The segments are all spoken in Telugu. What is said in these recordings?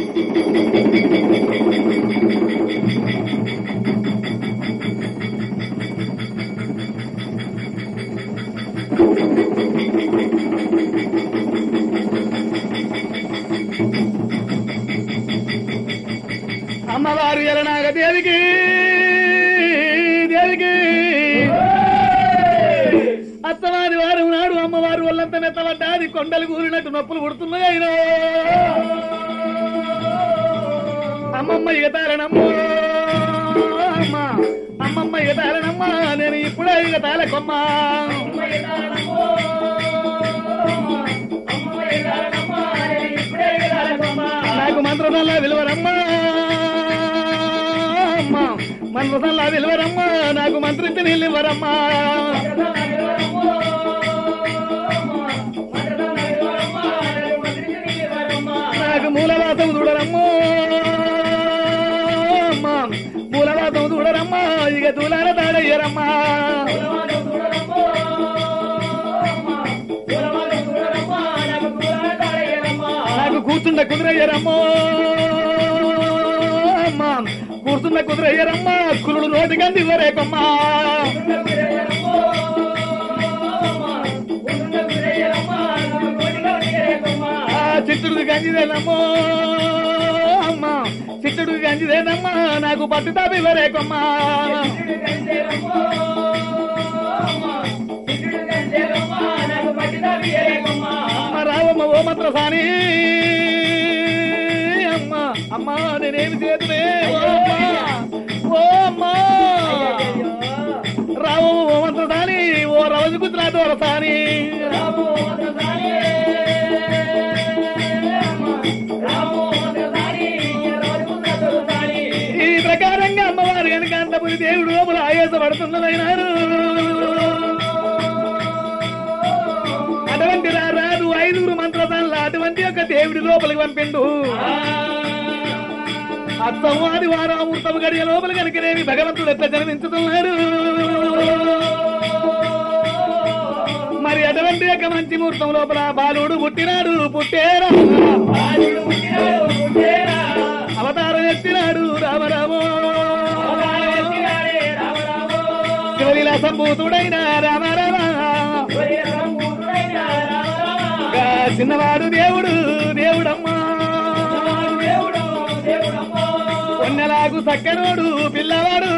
అమ్మవారు ఎలనాగ దేవికి దేవికి అత్తవారి వారం నాడు అమ్మవారు ఒళ్ళంత మెత్తబడ్డాది కొండలు కూలినట్టు నొప్పులు పుడుతున్నాయి అయినా అమ్మమ్మ ఇగతారనమ్మో అమ్మ అమ్మమ్మ ఇగతారనమ్మా నేను ఇప్పుడే ఇగతాలకొమ్మా నాకు మంత్రదల్లా విలువరమ్మా అమ్మా మంత్రదల్లా విలువరమ్మా నాకు మంత్రించి నీళ్ళు ఇవ్వరమ్మా నాకు మూలవాసం చూడరమ్మో అమ్మా మూలవాసం చూడరమ్మా ఇక దూలాల తాడయ్యరమ్మా నాకు కూర్చుండ కుదిరయ్యరమ్మో అమ్మా కూర్చుండ కుదిరయ్యరమ్మా కురుడు నోటి కంది ఇవ్వరేకమ్మా ఆ చిట్టుడు గంజిదేనమ్మో అమ్మా చిట్టుడు గంజిదేనమ్మా నాకు పట్టు తాపి ఇవ్వరేకమ్మా అమ్మ రావమ్మ ఓ మంత్రసాని అమ్మా అమ్మా నేనేమి చేతునే ఓ అమ్మా ఓ అమ్మా రావమ్మ ఓ మంత్రసాని ఓ రవజు గుజరాత్ వరసాని ఈ ప్రకారంగా అమ్మవారు కనుక అంతపురి దేవుడు లోపల ఆయాసపడుతున్నదైనారు అటువంటి రా- రాదు ఐదుగురు మంత్రదానులు అటువంటి ఒక దేవుడి లోపలికి పంపిండు అర్థం ఆదివారం అమృతం గడియ లోపల కనుకనేమి భగవంతుడు ఎట్లా జన్మించుతున్నాడు మరి అటువంటి యొక్క మంచి ముహూర్తం లోపల బాలుడు పుట్టినాడు పుట్టేరా అవతారం ఎత్తినాడు రామరామో శివలీల సంభూతుడైన రామరామ గా చిన్నవాడు దేవుడు దేవుడమ్మా కొన్నెలాగు సక్కనోడు పిల్లవాడు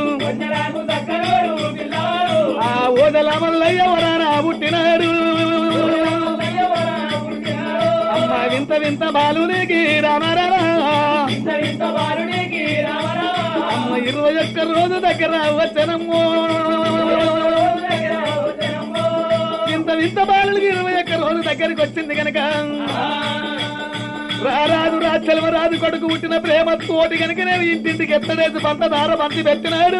ఆ ఓదల మల్లయ్య వరాన పుట్టినాడు అమ్మ వింత వింత బాలునికి రామరామ అమ్మ ఇరవై ఒక్క రోజు దగ్గర వచ్చనమ్మో ఇంత వింత బాలులకి ఇరవై ఒక్క రోజు దగ్గరికి వచ్చింది కనుక రారాదు రాచలమ రాదు కొడుకు పుట్టిన ప్రేమ తోటి కనుక నేను ఇంటింటికి ఎత్తడేసి పంటదార పంచి పెట్టినాడు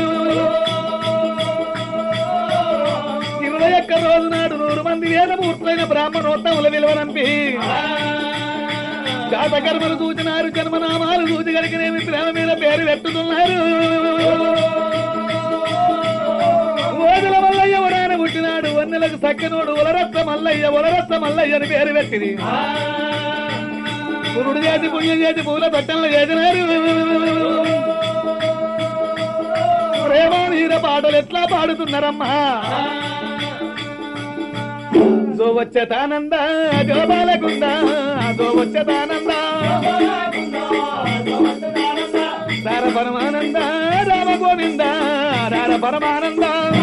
ఇరవై ఒక్క రోజు నాడు నూరు మంది వేదమూర్తులైన బ్రాహ్మణోత్తముల విలువనంపి జాతకర్మలు చూచినారు జన్మనామాలు చూచి కనుకనేమి ప్రేమ మీద పేరు పెట్టుతున్నారు ఓదుల మల్లయ్య ఉడాన పుట్టినాడు వన్నెలకు సక్కనోడు ఉలరత్త మల్లయ్య ఉలరత్త మల్లయ్య అని పేరు పెట్టింది పురుడు చేసి పుణ్యం చేసి పూల పెట్టంలో చేసినారు ప్రేమ నీర పాటలు ఎట్లా పాడుతున్నారమ్మా జో వచ్చతానంద జో బాలకుంద జో వచ్చతానంద రార పరమానంద రామ గోవింద రార పరమానంద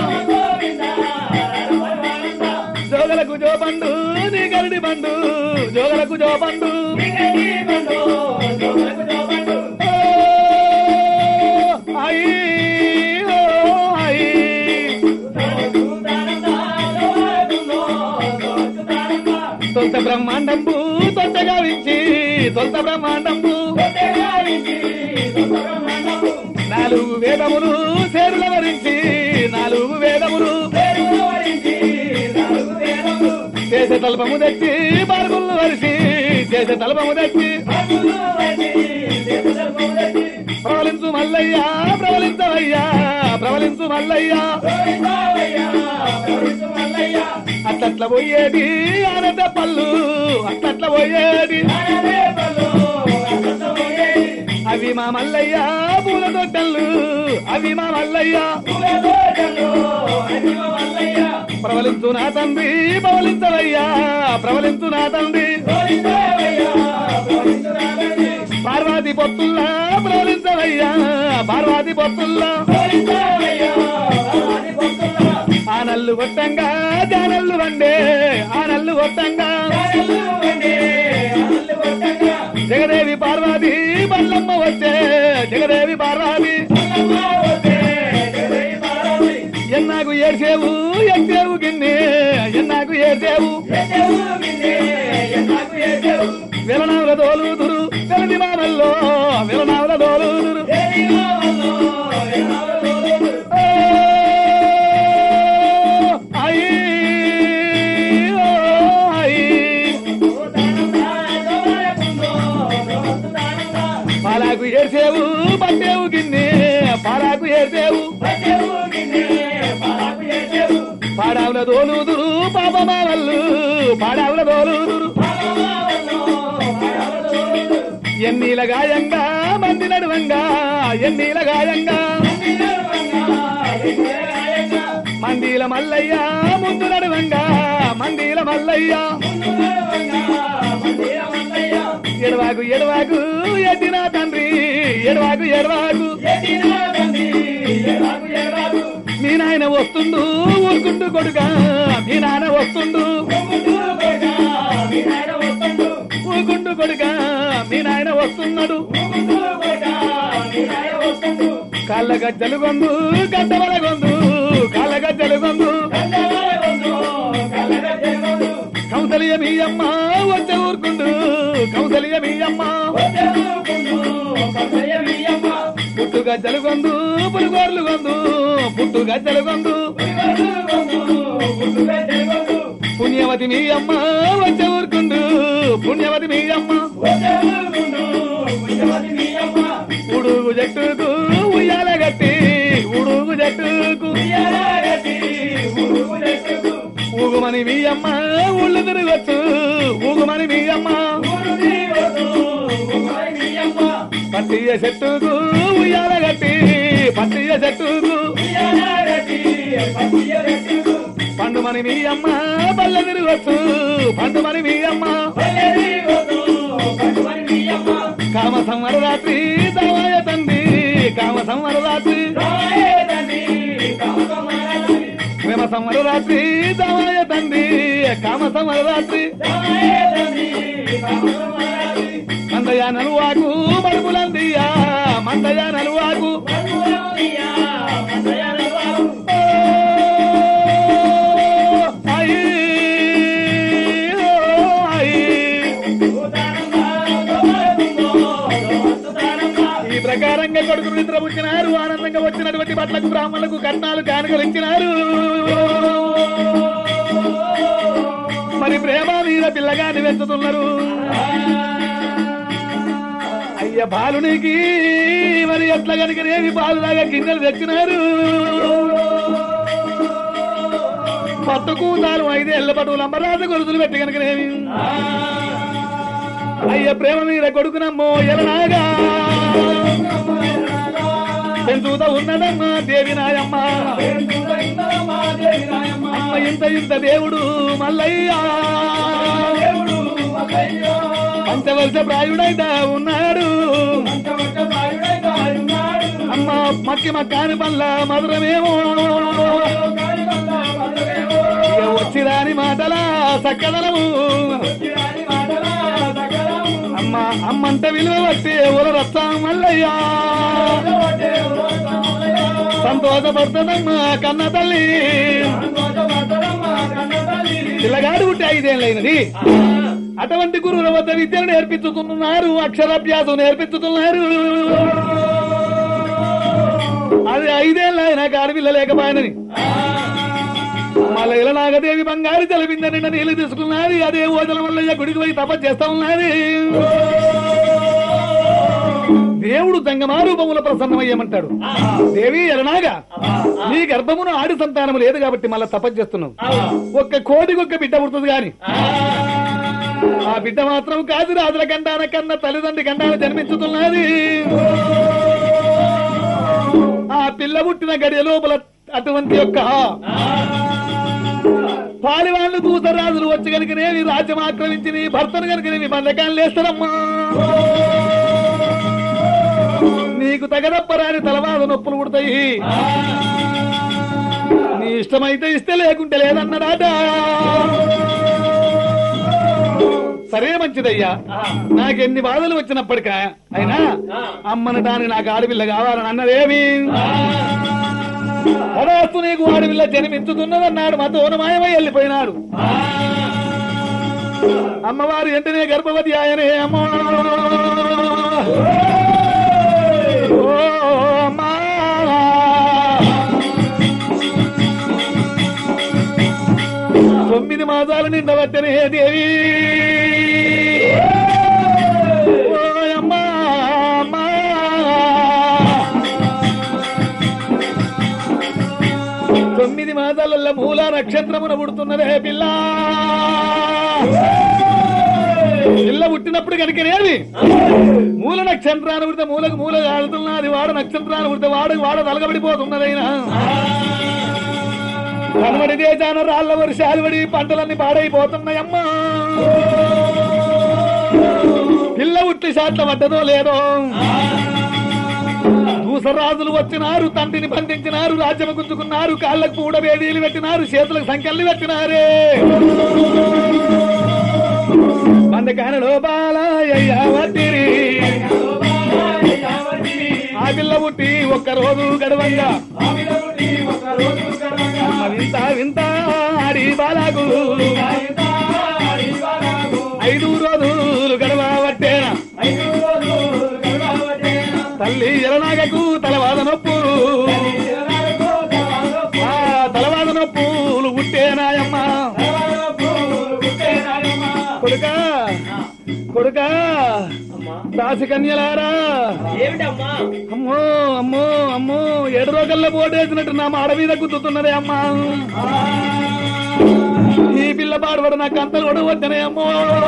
జోగలకు జో పండు నీ గరుడి పండు జోగలకు జో పండు ఓ, అయి, ఓ, అయి. తొంత బ్రహ్మాండంబు తొంతగా వించి తొంత బ్రహ్మాండంబు నాలుగు వేదములు సేరుల వరించి నాలుగు వేదములు చేసే తల్పము తెచ్చి బారుగులు వరిసి చేసే తల్పము తెచ్చి ప్రవలించు మల్లయ్య ప్రవలించవయ్యా ప్రవలించు మల్లయ్య అట్లట్ల పోయేది ఆనద పళ్ళు అట్లట్ల పోయేది మా మల్లయ్య పూల తొట్టలు అవి మా మల్లయ్య ప్రవలించు నా తండ్రి ప్రవలించవయ్యా ప్రవలించు నా తండ్రి పార్వతి పొత్తుల్లా ప్రవలించవయ్యా పార్వతి పొత్తుల్లా ఆ నల్లు కొట్టంగా జానల్లు వండే ఆ నల్లు కొట్టంగా జగదేవి పార్వతి బల్లమ్మ వచ్చే జగదేవి పార్వతి ఎన్నాకు ఏడ్చేవు ఎట్టేవు గిన్నె ఎన్నాకు ఏడ్చేవు విలనావుల దోలుదురు వెలది మామల్లో విలనావుల దోలుదురు ఓ, అయ్యి, ఓ, అయ్యి. పాలాకు ఏడ్చేవు పట్టేవు గిన్నె పాలాకు ఏడ్చేవు పాడావుల దోలుదురు పాప మావల్లు పాడావుల దోలుదురు ఎన్నీల గాయంగా మంది నడువంగా ఎన్నీల గాయంగా మందీల మల్లయ్య ముందు నడువంగా మందీల మల్లయ్య ఎడవాకు ఎడవాకు ఎడ్డినా తండ్రి ఎడవాకు ఎడవాకు మీ నాయన వస్తుండు ఊరుకుంటూ కొడుక మీ నాన్న వస్తుండు ఊరుకుంటూ కొడుక మీ నాయన వస్తున్నాడు కాళ్ళ గజ్జలు గొందు గడ్డవల గొందు కాళ్ళ గజ్జలు గొందు కౌసలియ మీ అమ్మ వచ్చే ఊరుకుండు కౌసలియ మీ అమ్మ పుట్టు గజ్జలు గొందు పులిగోర్లు గొందు పుట్టు గజ్జలు గొందు పుణ్యవతి మీ అమ్మ వచ్చే ఊరుకుండు పుణ్యవతి మీ అమ్మ ఉడుగు జట్టుకు ఉయ్యాల గట్టి ఉడుగు జట్టుకు ఊగుమని మీ అమ్మ ఊళ్ళు తిరగొచ్చు ఊగుమని మీ అమ్మ పట్టియ చెట్టుకు ఉయ్యాల గట్టి పట్టియ చెట్టుకు పండుమని మీ అమ్మ బల్ల తిరగొచ్చు పండుమని మీ అమ్మ కామ సంవర రాత్రి దవాయ తండ్రి కామ సంవర రాత్రి ప్రేమ సంవర రాత్రి దవాయ తండ్రి కామ సంవర రాత్రి మందయ నలువాకు మడుపులందియా మందయ నలువాకు ఓ, అయ్యి, ఓ, అయ్యి. ఈ ప్రకారంగా కొడుకులు నిద్ర పుట్టినారు ఆనందంగా వచ్చినటువంటి బట్లకు బ్రాహ్మణులకు కట్నాలు కానుకలు ఇచ్చినారు మరి ప్రేమ మీద పిల్లగాని పెంచుతున్నారు అయ్య బాలునికి మరి ఎట్లా కనుకనేవి బాలులాగా గిన్నెలు తెచ్చినారు పట్టు కూతాలు ఐదేళ్ల పట్టు లంబరాజ గొలుసులు పెట్టి కనుకనేవి అయ్య ప్రేమ మీద కొడుకునమ్మో ఎలనాగా పెంచుతా ఉన్నదమ్మా దేవి నాయమ్మ అమ్మ ఇంత ఇంత దేవుడు మల్లయ్యా పంచవర్ష ప్రాయుడైతే ఉన్నాడు అమ్మ మక్కి మక్కాని పల్ల మధురమేమో ఇక వచ్చిరాని మాటల సక్కదనము అమ్మ అమ్మంట విలువ బట్టి ఊర రచ్చా మల్లయ్యా సంతోషపడుతుందమ్మా కన్న తల్లి పిల్లగాడు పుట్టి ఐదేళ్ళైనది అటువంటి గురువుల వద్ద విద్యను నేర్పించుతున్నారు అక్షరాభ్యాసం నేర్పించుతున్నారు అది ఐదేళ్ళ అయినా ఆడపిల్ల లేకపోయినని మళ్ళీ ఇలా నాగదేవి బంగారు తెలిపిందని నిన్న నీళ్లు తీసుకున్నది అదే ఓదల వల్ల గుడికి పోయి తప చేస్తా ఉన్నది దేవుడు దంగమా రూపముల ప్రసన్నమయ్యమంటాడు దేవి ఎలనాగా నీ గర్భమును ఆడి సంతానము లేదు కాబట్టి మళ్ళా తపస్సు చేస్తున్నావు ఒక్క కోటికి ఒక్క బిడ్డ పుడుతుంది గాని ఆ బిడ్డ మాత్రం కాదు రాజుల గండాన కన్నా తల్లిదండ్రి గండాన జన్మించుతున్నది ఆ పిల్ల పుట్టిన గడియ లోపల అటువంటి యొక్క పాలివాళ్ళు దూతరాజులు వచ్చి కనుకనేవి రాజ్యం ఆక్రమించి నీ భర్తను కనుకనేవి బంధకాలు లేస్తారమ్మా నీకు తగదప్పరాని తలవాద నొప్పులు పుడతాయి నీ ఇష్టమైతే ఇస్తే లేకుంటే లేదన్నడాట సరే మంచిదయ్యా నాకెన్ని బాధలు వచ్చినప్పటికా అయినా అమ్మనటానికి నాకు ఆడపిల్ల కావాలని అన్నదేమి పదాస్తు నీకు ఆడపిల్ల జన్మించుతున్నదన్నాడు మా తోనమాయమై వెళ్ళిపోయినాడు అమ్మవారు వెంటనే గర్భవతి ఆయనే అమ్మా ఓ అమ్మా తొమ్మిది మాసాలు నిండవచ్చనే దేవి ఓ అమ్మా అమ్మా తొమ్మిది మాసాలలో మూల నక్షత్రమున పుడుతున్నదే పిల్ల పిల్ల పుట్టినప్పుడు కనుకనేది మూల నక్షత్రాన్ని పుడితే మూలకు మూల కాలుతున్నది వాడ నక్షత్రాన్ని పుడితే వాడ వాడ తలగబడిపోతున్నదైనా కనబడి దేశాన రాళ్ల వర్షాలు పడి పంటలన్నీ పాడైపోతున్నాయమ్మా పిల్ల ఉట్టి శాట్ల పడ్డదో లేదో దూసరాజులు వచ్చినారు తండ్రిని బంధించినారు రాజ్యం గుంజుకున్నారు కాళ్ళకు పూడ వేడీలు పెట్టినారు చేతులకు సంఖ్యలు పెట్టినారే బందకానలో బాలయ్యవతిరి ఆ పిల్ల పుట్టి ఒక్క రోజు గడవంగా అమ్మ వింత వింత ఆడి బాలాగు ఐదు రోజులు గడవట్టేనా తల్లి ఎలనాగకు తలవాద నొప్పులు ఆ తలవాద నొప్పులు పుట్టేనాయమ్మ కొడుక కొడుక దాసి కన్యలారా ఏమిటమ్మా అమ్మో అమ్మో అమ్మో ఏడు రోజుల్లో పోటేసినట్టు నా మాడ మీద గుద్దుతున్నదే అమ్మా ఈ పిల్ల పాడబడి నాకు అంతలు కూడా వచ్చనే అమ్మో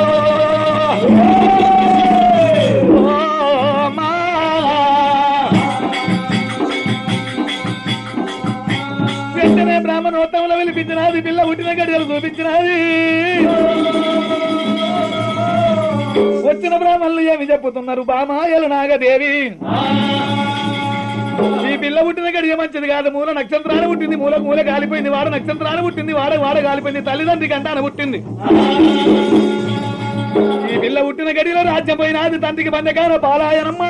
ఓ, అమ్మా. వెంటనే బ్రాహ్మణోత్తంలో పిలిపించినది పిల్ల పుట్టిన గడియలు చూపించినది వచ్చిన బ్రాహ్మణులు ఏమి చెప్పుతున్నారు బామాయలు నాగదేవి ఈ పిల్ల పుట్టిన గడియ మంచిది కాదు మూల నక్షత్రాన్ని పుట్టింది మూల మూల కాలిపోయింది వాడ నక్షత్రాన్ని పుట్టింది వాడ వాడ కాలిపోయింది తల్లిదండ్రి కంటాన పుట్టింది ఈ పిల్ల పుట్టిన గడిలో రాజ్యం పోయినాది తండ్రికి బంధకాన పాలాయనమ్మా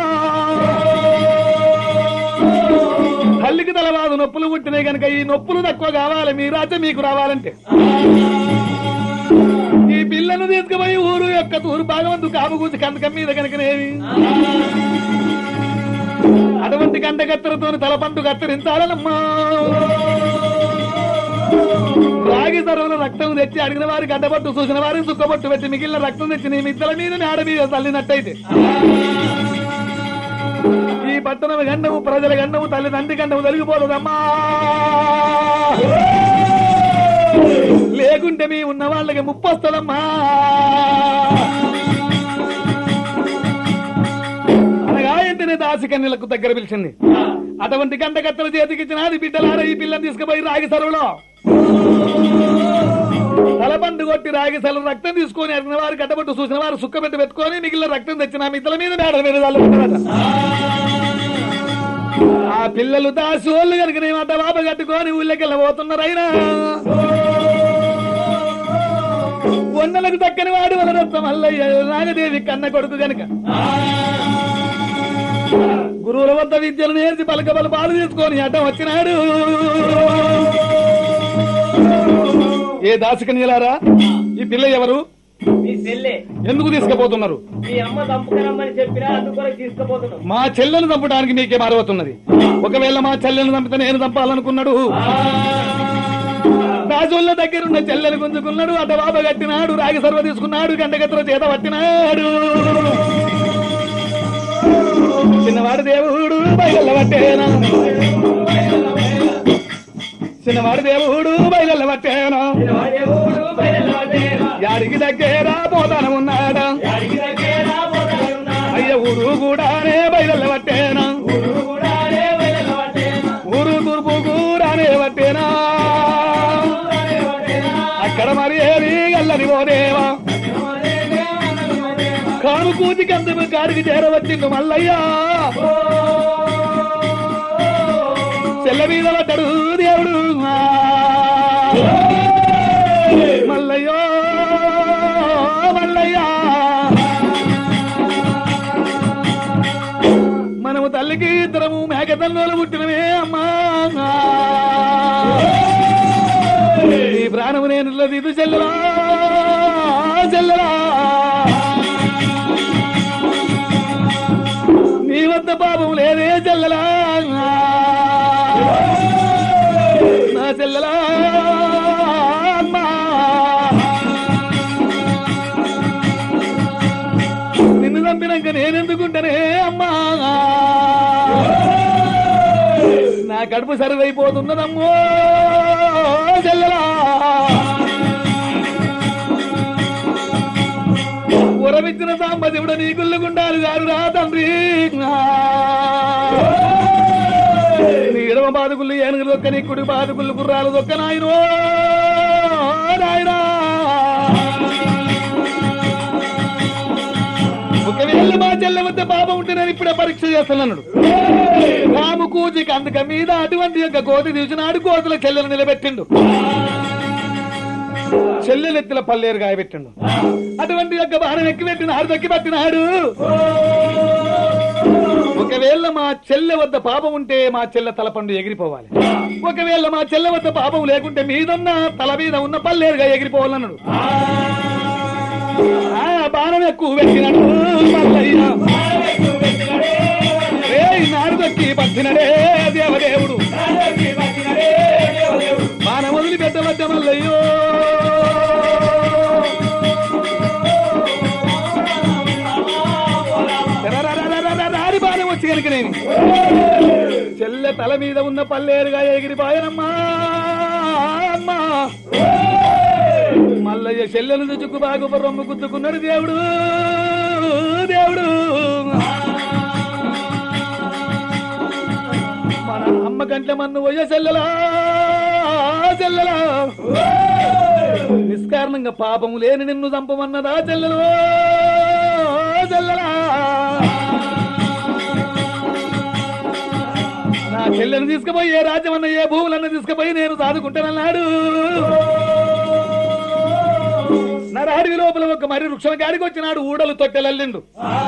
తల్లికి తలవాదు నొప్పులు పుట్టినాయి కనుక ఈ నొప్పులు తక్కువ కావాలి మీ రాజ్యం మీకు రావాలంటే ఈ పిల్లను తీసుకుపోయి ఊరు యొక్క తూరు భాగవంతు కాపు కూర్చి కందకం మీద కనుకనేవి అటువంటి కంట కత్తెరతో తలపంటు కత్తిరించాలనమ్మా రాగి సరువుల రక్తం తెచ్చి అడిగిన వారికి గడ్డపట్టు చూసిన వారికి సుక్కబట్టు పెట్టి మిగిలిన రక్తం తెచ్చి నీ మిద్దల మీద ఆడ మీద తల్లినట్టయితే ఈ పట్టణం గండము ప్రజల గండము తల్లి తండ్రి గండము తొలగిపోలేదమ్మా లేకుంటే మీ ఉన్న వాళ్ళకి ముప్పొస్తుందమ్మా అనగా వెంటనే దాసి కన్యలకు దగ్గర పిలిచింది అటువంటి గంట కత్తల చేతికిచ్చినది బిడ్డలారా ఈ పిల్లని తీసుకుపోయి రాగి సరువులో తలబండు కొట్టి రాగి సలు రక్తం తీసుకొని అడిగిన వారు గడ్డబట్టు చూసిన వారు సుక్క పెట్టి పెట్టుకొని మిగిలిన రక్తం తెచ్చిన మిద్దల మీద మేడ మీద చల్లుకుంటారట ఆ పిల్లలు దాసి వాళ్ళు కనుక నేమంట బాబ కట్టుకొని ఊళ్ళకెళ్ళ పోతున్నారైనా వందలకు దక్కని వాడు వలరత్న మల్లయ్య నాగదేవి కన్న కొడుకు గనుక గురువుల వద్ద విద్యలు నేర్చి పలక బల పాలు తీసుకొని అడ్డం వచ్చినాడు ఏ దాసికన్యలారా ఈ పిల్ల ఎవరు మీ చెల్లె ఎందుకు తీసుకుపోతున్నారు మీ అమ్మ చంపుకరమ్మని చెప్పినా అందుకొని తీసుకుపోతున్నాం మా చెల్లెను చంపడానికి మీకేం అరవతున్నది ఒకవేళ మా చెల్లెను చంపితే నేను చంపాలనుకున్నాడు రాజుల దగ్గరున్న చెల్లెలు గుంజుకున్నాడు అడ్డ బాబ కట్టినాడు రాగి సర్వ తీసుకున్నాడు గంటగత్ర చేత పట్టినాడు చిన్నవాడు దేవుడు బయలు పట్టేనా చిన్నవాడు దేవుడు బయలు పట్టేనా యాడికి దగ్గర పోతాను ఉన్నాడా అయ్య ఊరు కూడానే బయలు పట్టేనా ఊరు తూర్పు కూడానే పట్టేనా అక్కడ మరి ఏది గల్లని పోదేవా కాను కూతికి అందము కాడికి చేరవచ్చిండు మల్లయ్యా చెల్ల మీద పడ్డాడు దేవుడు మల్లయ్యో మల్లయ్యా మనము తల్లికి ఇద్దరము మేకతల్లోలు పుట్టినవే అమ్మా నీ ప్రాణము నేను ఇది చెల్లరా చెల్లరా నీ వద్ద పాపం లేదే చెల్లలా నా చెల్లలా అమ్మా నిన్ను చంపినాక నేనెందుకుంటానే అమ్మా నా కడుపు సరివైపోతున్నదమ్మో చెల్లలా ఉరమిచ్చిన సాంబశివుడు నీ గుళ్ళుగుండాలు గారు రా తండ్రి నీ ఇడమ బాదుకుళ్ళు ఏనుగులు దొక్క నీ కుడి బాదుకుళ్ళు గుర్రాలు దొక్క నాయనో నాయనా ఒకవేళ మా చెల్లె వద్ద పాపం ఉంటే నేను ఇప్పుడే పరీక్ష చేస్తున్నాడు రాము కూజికి అందుక మీద అటువంటి యొక్క కోతి తీసినాడు కోతుల చెల్లెలు నిలబెట్టిండు చెల్లెలెత్తుల పల్లేరు గాయబెట్టిండు అటువంటి యొక్క బాణం ఎక్కి పెట్టినాడు దక్కి పెట్టినాడు ఒకవేళ మా చెల్లె వద్ద పాపం ఉంటే మా చెల్లె తలపండు ఎగిరిపోవాలి ఒకవేళ మా చెల్లె వద్ద పాపం లేకుంటే మీదున్న తల మీద ఉన్న పల్లేరుగా ఎగిరిపోవాలన్నాడు ఆ బాణం ఎక్కువ పెట్టినాడు మల్లయ్య రేయ్ నాడు దక్కి పట్టినడే దేవదేవుడు బాణం వదిలి పెట్టవద్ద మల్లయ్యో రారి బాణం వచ్చి కనుక నేను చెల్లె తల మీద ఉన్న పల్లేరుగా ఎగిరిపాయనమ్మా అమ్మా మల్లయ్య చెల్లెలు చుక్కు బాగు రొమ్ము గుద్దుకున్నాడు దేవుడు దేవుడు మన అమ్మ కంటే మన్ను పోయే చెల్లెలా చెల్లెలా నిష్కారణంగా పాపము లేని నిన్ను చంపమన్నదా చెల్లెలు చెల్లెలా నా చెల్లెను తీసుకుపోయి ఏ రాజ్యమన్న ఏ భూములన్న తీసుకుపోయి నేను సాదుకుంటానన్నాడు నరహడివి లోపల ఒక మరి వృక్షం కాడికి వచ్చినాడు ఊడలు తొట్టెలల్లిండు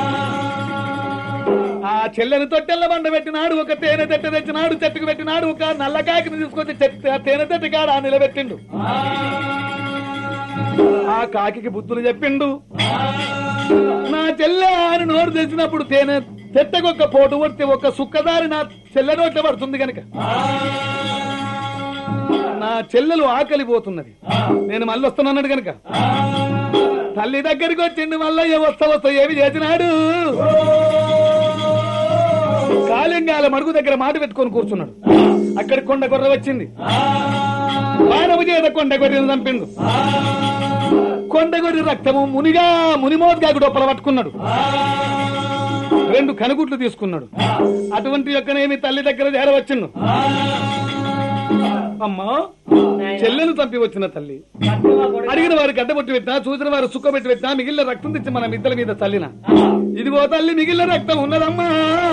ఆ చెల్లెని తొట్టెల్ల బండ పెట్టినాడు ఒక తేనె తెట్ట తెచ్చినాడు చెట్టుకు పెట్టినాడు ఒక నల్ల కాకిని తీసుకొచ్చి చెట్టు- ఆ తేనె తెట్ట కాడ నిలబెట్టిండు ఆ కాకికి బుద్ధులు చెప్పిండు నా చెల్లె అని నోరు తెచ్చినప్పుడు తేనె చెట్టకొక్క పోటు కొడితే ఒక సుక్కదారి నా చెల్లె నోట్ల పడుతుంది గనక నా చెల్లెలు ఆకలి పోతున్నది నేను మళ్ళీ వస్తున్నాడు గనక తల్లి దగ్గరికి వచ్చిండు మళ్ళీ వస్తా వస్తా ఏమి చేసినాడు కాలింగాల మడుగు దగ్గర మాట పెట్టుకొని కూర్చున్నాడు అక్కడ కొండ గొర్రె వచ్చింది మానవ చేత కొండ గొర్రెను చంపిండు కొండగొరి రక్తము మునిగా మునిమోద్గా డొప్పల పట్టుకున్నాడు రెండు కనుగుట్లు తీసుకున్నాడు అటువంటి యొక్కనేమి తల్లి దగ్గర చేరవచ్చును అమ్మా చెల్లెను చంపి వచ్చిన తల్లి అడిగిన వారు గడ్డబొట్టి పెట్టినా చూసిన వారు సుక్క పెట్టి పెట్టినా మిగిలిన రక్తం తెచ్చి మన మిద్దల మీద తల్లిన ఇదిగో తల్లి మిగిలిన రక్తం ఉన్నదమ్మా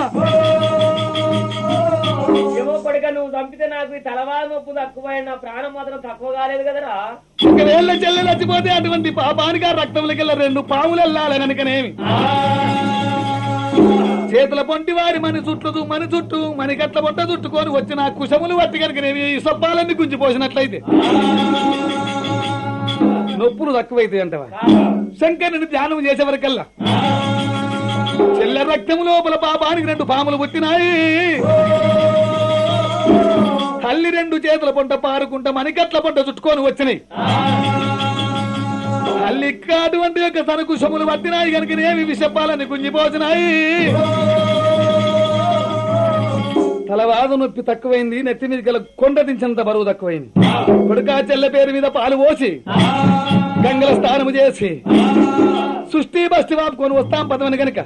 ఏమో కొడుక నువ్వు చంపితే నాకు ఈ తలవాద నొప్పు తక్కువ నా ప్రాణం మాత్రం తక్కువ కాలేదు కదరా ఒకవేళ చెల్లెలు చచ్చిపోతే అటువంటి పాపానికి ఆ రక్తంలోకి రెండు పాములు వెళ్ళాలి కనుకనేమి చేతుల పొంటి వారి మన చుట్టూ మన చుట్టూ మన గట్ల పొట్ట చుట్టుకొని వచ్చిన ఆ కుశములు పట్టి కనుకనేమి ఈ సొప్పాలన్నీ గుంజిపోసినట్లయితే నొప్పులు తక్కువైతాయి అంటవా శంకరుని ధ్యానం చేసేవరకల్లా చెల్లె రక్తము లోపల పాపానికి రెండు పాములు పుట్టినాయి తల్లి రెండు చేతుల పొంట పారుకుంటా మణికట్ల పొంట చుట్టుకొని వచ్చినాయి తల్లి అటువంటి యొక్క తన కుశములు పట్టినాయి కనుక ఏమి విషపాలని గుంజిపోసినాయి తలవాద నొప్పి తక్కువైంది నెత్తి మీద గల కొండ దించినంత బరువు తక్కువైంది కొడుకా చెల్లె పేరు మీద పాలు పోసి గంగల స్నానము చేసి సృష్టి బస్తి వాపుకొని వస్తాం పదమని గనక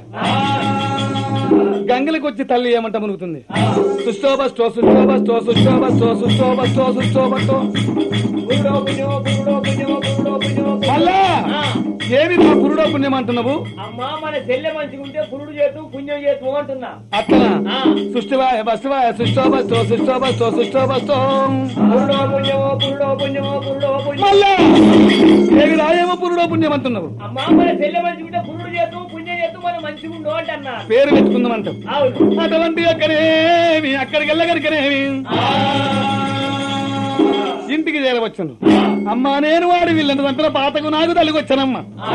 గంగలకు వచ్చి తల్లి ఏమంట మునుగుతుంది సుష్టోబస్టో సుష్టోబస్టో సుష్టోబస్టో సుష్టోబస్టో సుష్టోబస్టో పురుడో పుణ్యమో పురుడో పుణ్యమో పురుడో పుణ్యమో మళ్ళా ఆ. ఏమి మా పురుడో పుణ్యం అంటున్నావు అమ్మా మన చెల్లె మంచిగా ఉంటే పురుడు చేతు పుణ్యం చేతు అంటున్నా అట్లనా ఆ. సృష్టివాయ బస్టివాయ సుష్టోబస్టో సుష్టోబస్టో సుష్టోబస్టో పురుడో పుణ్యమో పురుడో పుణ్యమో పురుడో పుణ్యం మళ్ళా ఏమి రాయేమో పురుడో పుణ్యం అంటున్నావు అమ్మా మన చెల్లె మంచిగా ఉంటే పురుడు చేతు పుణ్యం చేతు మనం మంచిగా ఉండవు అంటన్నా పేరు పెట్టుకుందాం అంటావు అవును అటువంటి అక్కడేమి అక్కడికి వెళ్ళగలికనేమి ఇంటికి చేరవచ్చును అమ్మా నేను వాడి వీళ్ళని తంపిన పాతకు నాకు తలిగొచ్చానమ్మ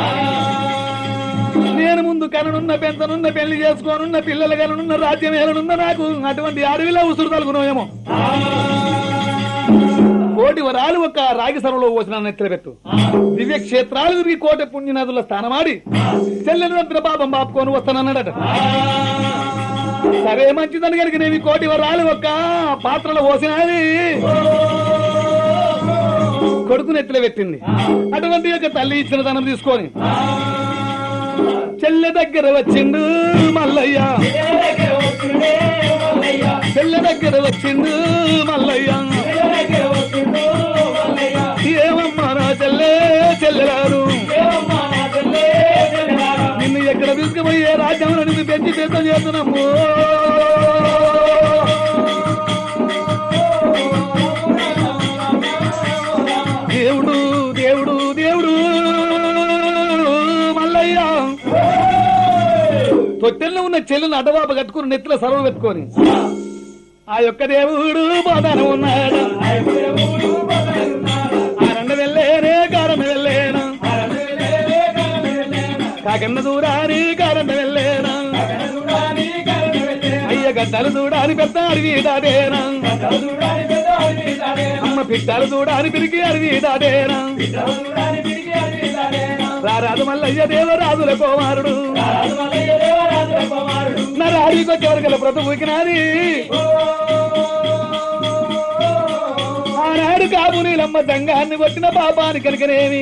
నేను ముందు కనునున్న పెంచనున్న పెళ్లి చేసుకోనున్న పిల్లలు కనునున్న రాజ్యం ఏలనున్న నాకు అటువంటి అడవిలో ఉసురు తలుగునేమో కోటి వరాలు ఒక రాగి సరలో పోసిన నెత్తిన పెట్టు దివ్య క్షేత్రాలు తిరిగి కోటి పుణ్య నదుల స్థానమాడి చెల్లెని తంపిన పాపం బాపుకొని వస్తానన్నాడట సరే మంచిదని కనుక నేను కోటి వరాలు ఒక్క పాత్రలో పోసినది కొడుకు నెత్తిలో పెట్టింది అటువంటి యొక్క తల్లి ఇచ్చిన ధనం తీసుకొని చెల్లె దగ్గర వచ్చిండు మల్లయ్య చెల్లె దగ్గర వచ్చిండు మల్లయ్య ఏమమ్మా నా చెల్లె చెల్లెలారు నిన్ను ఎక్కడ తీసుకుపోయే రాజ్యంలో నిన్ను పెంచి పెద్ద చేస్తున్నాము దేవుడు దేవుడు దేవుడు మల్లయ్య తొట్టెల్లో ఉన్న చెల్లెని అడవాప కట్టుకుని నెత్తిలో సర్వ పెట్టుకొని ఆ యొక్క దేవుడు బాధాన ఉన్నాడు ఆ రెండు వెళ్ళేనే కారణ వెళ్ళేనా కాకన్న దూరాని కారణ వెళ్ళేనా అయ్య గడ్డలు దూడాని పెద్ద అడవి దాడేనా అమ్మ పిట్టలు దూడాని పిరికి అడవి దాడేనా రారాదు మల్లయ్య దేవరాజుల కుమారుడు నా రాడికి వచ్చేవరకల బ్రతుకుకినాది ఆనాడు కాపు నీలమ్మ దంగాన్ని కొట్టిన పాపాని కనుకనేమి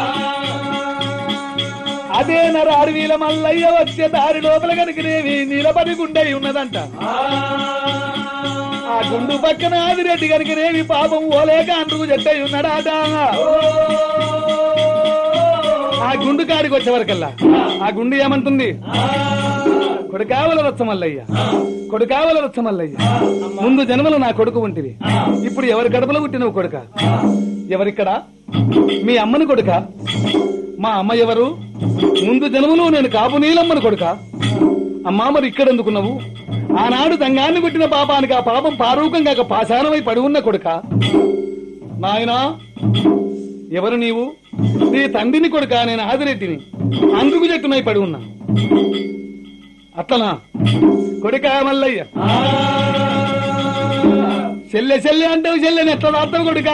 అదే నరాడు వీల మల్లయ్య వచ్చే దారి లోపల కనుకనేమి నిలబడి గుండె ఉన్నదంట ఆ గుండు పక్కన ఆదిరెడ్డి కనుకనేమి పాపం ఓలేక అంటుకు చెట్టయి ఉన్నాడాట ఆ గుండు కాడికి వచ్చే వరకల్లా ఆ గుండు ఏమంటుంది కొడుకావల రచ్చమల్లయ్య కొడుకావల రచ్చమల్లయ్య ముందు జన్మలో నా కొడుకు ఉంటివి ఇప్పుడు ఎవరి కడుపులో పుట్టినవు కొడుక ఎవరిక్కడ మీ అమ్మని కొడుక మా అమ్మ ఎవరు ముందు జన్మలో నేను కాపు నీలమ్మని కొడుక అమ్మా మరి ఇక్కడ ఎందుకున్నావు ఆనాడు దంగాన్ని కొట్టిన పాపానికి ఆ పాపం పారూకం కాక పాశానమై పడి ఉన్న కొడుక నాయనా ఎవరు నీవు నీ తండ్రిని కొడుక నేను ఆదిరెడ్డిని అందుకు చెట్టునై పడి ఉన్నా అట్లనా కొడుక మల్లయ్య చెల్లె చెల్లె అంటావు చెల్లెని ఎట్లా దాస్తావు కొడుక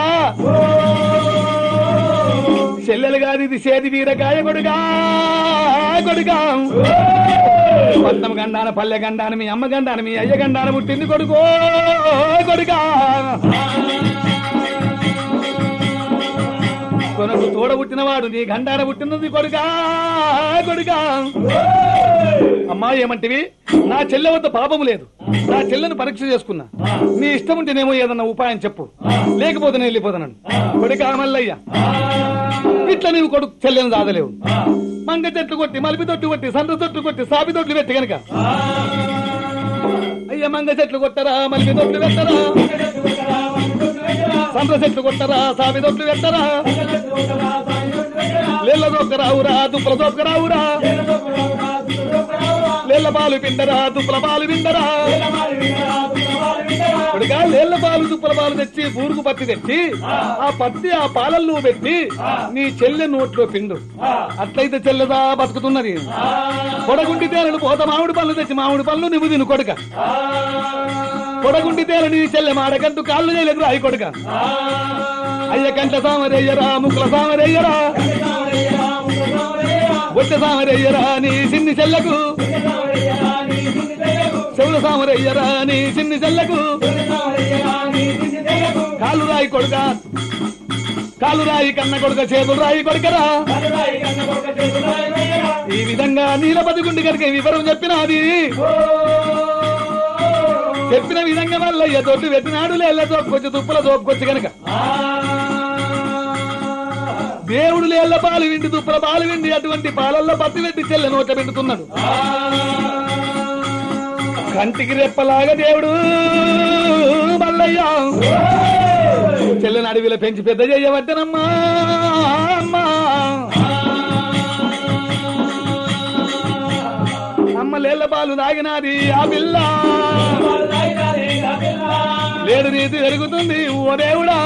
చెల్లెలు కాదు ఇది చేతి వీరకాయ కొడుకా కొడుకా పట్నం గండాన పల్లె గండాన మీ అమ్మ గండాన మీ అయ్య గండాన పుట్టింది కొడుకో కొడుకా కొనకు తోడ పుట్టినవాడు నీ గండాన పుట్టినది కొడుకా కొడుకా అమ్మా ఏమంటివి నా చెల్లె వద్ద పాపము లేదు నా చెల్లెను పరీక్ష చేసుకున్నా నీ ఇష్టం ఉంటేనేమో ఏదన్నా ఉపాయం చెప్పు లేకపోతే నేను వెళ్ళిపోతాను కొడుకా మల్లయ్య ఇట్లా నీవు కొడుకు చెల్లెను దాదలేవు మంగ చెట్లు కొట్టి మలిపి తొట్టు కొట్టి సంత తొట్టు కొట్టి సాపి తొట్లు పెట్టి గనక అయ్య మంగ చెట్లు కొట్టరా మలిపి తొట్లు పెట్టరా సంత చెట్లు కొట్టరా సాపి తొట్లు పెట్టరా నీళ్ళ దొక్కరావురా దుప్పల దొక్కరావురా నీళ్ళ పాలు పిండరా దుప్పల పాలు పిండరా ఇప్పుడుగా నీళ్ళ పాలు దుప్పల పాలు తెచ్చి బూరుకు పత్తి తెచ్చి ఆ పత్తి ఆ పాలల్లో పెట్టి నీ చెల్లె నోట్లో పిండు అట్లయితే చెల్లెదా బతుకుతున్నది కొడగుంటి తేనెలు పోత మామిడి పళ్ళు తెచ్చి మామిడి పళ్ళు నువ్వు తిను కొడుక కొడగుంటి తేనె నీ చెల్లె మాడకంటూ కాళ్ళు చేయలేదు రాయి కొడుక అయ్య కంట సామరయ్యరా ముక్కుల సామరయ్యరా బొట్ట సామరయ్యరా నీ సిన్ని చెల్లకు చెవుల సామరయ్యరా నీ సిన్ని చెల్లకు కాళ్ళు రాయి కొడుక కాలు రాయి కన్న కొడుక చేతులు రాయి కొడుకరా ఈ విధంగా నీలపతి గుండి కనుక వివరం చెప్పినది చెప్పిన విధంగా మల్లయ్య తోటి పెట్టినాడు లేళ్ళ తోపుకొచ్చి తుప్పుల తోపుకొచ్చి కనుక దేవుడు లేళ్ల పాలు విండి తుప్పుల పాలు విండి అటువంటి పాలల్లో పత్తి పెట్టి చెల్లె నోట పెట్టుతున్నాడు కంటికి రెప్పలాగా దేవుడు మల్లయ్య చెల్లెని అడవిలో పెంచి పెద్ద చేయవద్దనమ్మా అమ్మా అమ్మ లేళ్ల పాలు తాగినాది ఆ పిల్ల లేడు రీతి పెరుగుతుంది ఓ దేవుడా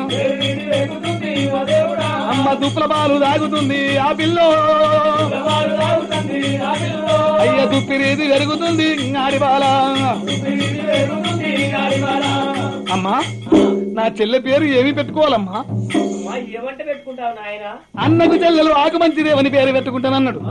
అమ్మ దుప్పుల పాలు తాగుతుంది ఆ పిల్లో అయ్య దుప్పి రీతి పెరుగుతుంది ఆడి బాల అమ్మా నా చెల్లె పేరు ఏమి పెట్టుకోవాలమ్మా అమ్మా, ఏమంటే పెట్టుకుంటావు నాయన అన్నకు చెల్లెలు ఆకు మంచిదేవని పేరు పెట్టుకుంటానన్నాడు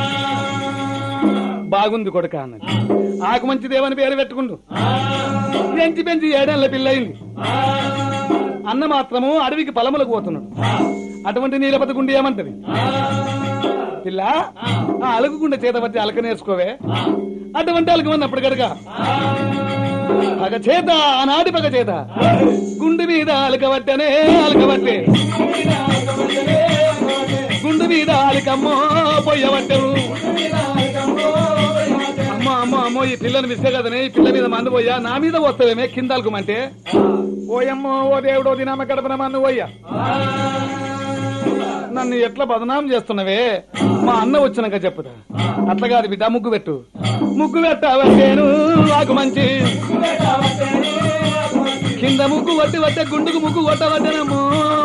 బాగుంది కొడుక అన్నది ఆకు మంచిదేవని పేరు పెట్టుకుంటూ పెంచి పెంచి ఏడేళ్ల పిల్లయింది అన్న మాత్రము అడవికి పొలములకు పోతున్నాడు అటువంటి నీలపతి గుండి ఏమంటది పిల్ల ఆ అలుగుగుండ చేత పట్టి అలక నేర్చుకోవే అటువంటి అలక ఉన్నప్పుడు కనుక పగ చేత ఆనాటి పగ చేత గుండు మీద అలకబట్టనే అలకబట్టే గుండు మీద అలికమ్మో పొయ్యబట్టరు అమ్మో అమ్మో అమ్మో ఈ పిల్లని మిస్సే కదనే ఈ పిల్ల మీద మందు పోయా నా మీద వస్తావేమే కింద అలుకుమంటే ఓయమ్మో ఓ దేవుడో దినామ గడపన మన్ను పోయ్యా నన్ను ఎట్లా బదనాం చేస్తున్నవే మా అన్న వచ్చినాక చెప్పుతా అట్లా కాదు బిడ్డ ముగ్గు పెట్టు ముగ్గు పెట్టావట్టేను నాకు మంచి కింద ముగ్గు వట్టి వట్టే గుండుకు ముగ్గు కొట్టవట్టేనమ్మో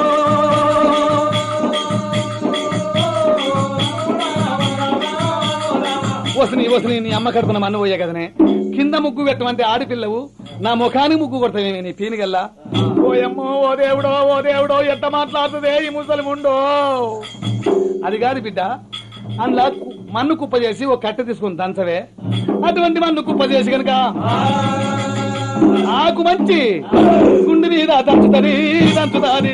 వసని వసని నీ అమ్మ కడుపున మన్ను పోయే కదనే కింద ముగ్గు పెట్టమంటే ఆడపిల్లవు నా ముఖానికి ముగ్గు కొడతావేమే నీ పీనిగల్లా ఓయమ్మో ఓ దేవుడో ఓ దేవుడో ఎట్ట మాట్లాడుతుందే ఈ ముసలి ముండో అది కాదు బిడ్డ అందులో కు- మన్ను కుప్ప చేసి ఒక కట్టె తీసుకుని దంచవే అటువంటి మన్ను కుప్ప చేసి కనుక ఆకు మంచి గుండె మీద దంచుతుంది దంచుతాది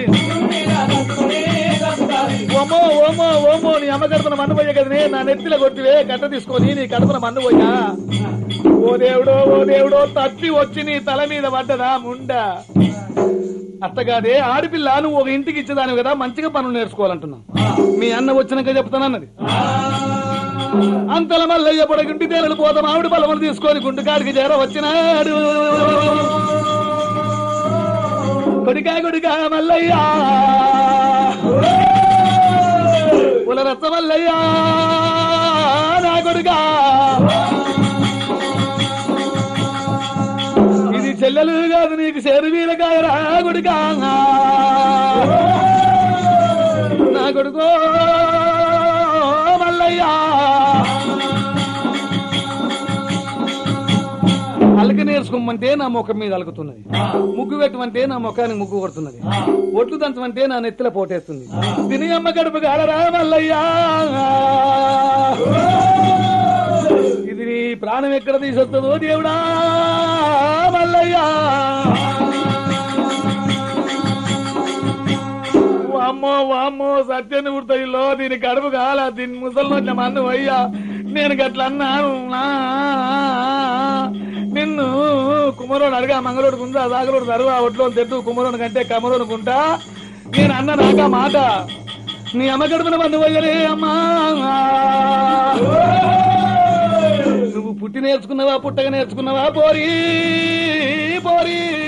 ఓమో ఓమో ఓమో నీ అమ్మ కడుపున మన్ను పోయే కదనే నా నెత్తిలో కొట్టివే కట్ట తీసుకొని నీ కడుపున మన్ను పోయా ఓ దేవుడో ఓ దేవుడో తప్పి వచ్చి నీ తల మీద పడ్డదా ముండ అత్తగాదే ఆడపిల్ల నువ్వు ఒక ఇంటికి ఇచ్చేదాని కదా మంచిగా పనులు నేర్చుకోవాలంటున్నావు మీ అన్న వచ్చినాక చెప్తానన్నది అంతల మల్లయ్య పొడగింటి తేనెలు పోత మామిడి పొలములు తీసుకొని గుండుకాడికి చేర వచ్చినాడు కొడికా కొడికా మల్లయ్య పులరత్న మల్లయ్య నా కొడుకా ఇది చెల్లెలు కాదు నీకు చేరు వీరకాయ రా కొడుకా నా కొడుకో మల్లయ్యా అలక నేర్చుకోమంటే నా ముఖం మీద అలుకుతున్నది ముగ్గు పెట్టమంటే నా ముఖానికి ముగ్గు కొడుతున్నది ఒట్లు దంచమంటే నా నెత్తిల పోటేస్తుంది తిని అమ్మ గడుపు గాలరా మల్లయ్యా ఇది నీ ప్రాణం ఎక్కడ తీసొస్తుందో దేవుడా మల్లయ్యా వామ్మో వామ్మో సత్యని ఉడతయిలో దీని కడుపు కాల దీని ముసలినొచ్చిన మన్ను అయ్యా నేను గట్ల అన్నాను నా, నిన్ను కుమరోడు అడిగా మంగళోడు కుందా సాగరోడు తరువా ఒట్లో తెట్టు కుమరోడు కంటే కమరోడు కుంటా నేను అన్న నాకా మాట నీ అమ్మ గడుపున మన్ను పోయలే అమ్మా నువ్వు పుట్టి నేర్చుకున్నావా పుట్టగా నేర్చుకున్నావా పోరి పోరి